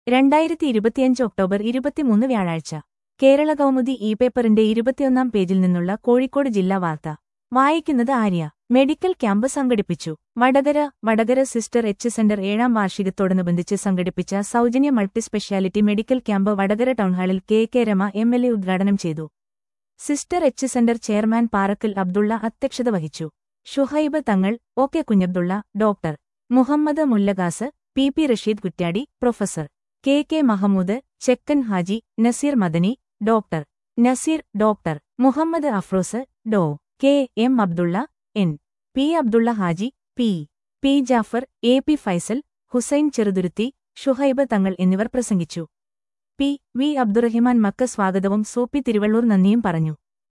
രണ്ടായിരത്തി ഇരുപത്തിയഞ്ച് ഒക്ടോബർ ഇരുപത്തിമൂന്ന് വ്യാഴാഴ്ച കേരള കൗമുദി ഇ പേപ്പറിന്റെ ഇരുപത്തിയൊന്നാം പേജിൽ നിന്നുള്ള കോഴിക്കോട് ജില്ലാ വാർത്ത വായിക്കുന്നത് ആര്യ മെഡിക്കൽ ക്യാമ്പ് സംഘടിപ്പിച്ചു Vadakara Vadakara sister H centre ഏഴാം വാർഷികത്തോടനുബന്ധിച്ച് സംഘടിപ്പിച്ച സൗജന്യ multi speciality medical camp Vadakara ടൗൺഹാളിൽ K K Rema M L A ഉദ്ഘാടനം ചെയ്തു sister H centre chairman Parakkal Abdulla അധ്യക്ഷത വഹിച്ചു Shuhaib Thangal O K Kunhabdulla doctor Muhammad Mullagas P P Rasheed Kuttiadi professor K K Mahmood Chekkan Haji Naseer Madani doctor Naseer doctor Muhammad Afroz ഡോ K M Abdulla N P Abdulla Haji P P Jafar A P Faisal Hussain Cheruthuruthy Shuhaib Thangal എന്നിവർ പ്രസംഗിച്ചു P V Abdurahiman Makka സ്വാഗതവും സോപ്പി തിരുവള്ളൂർ നന്ദിയും പറഞ്ഞു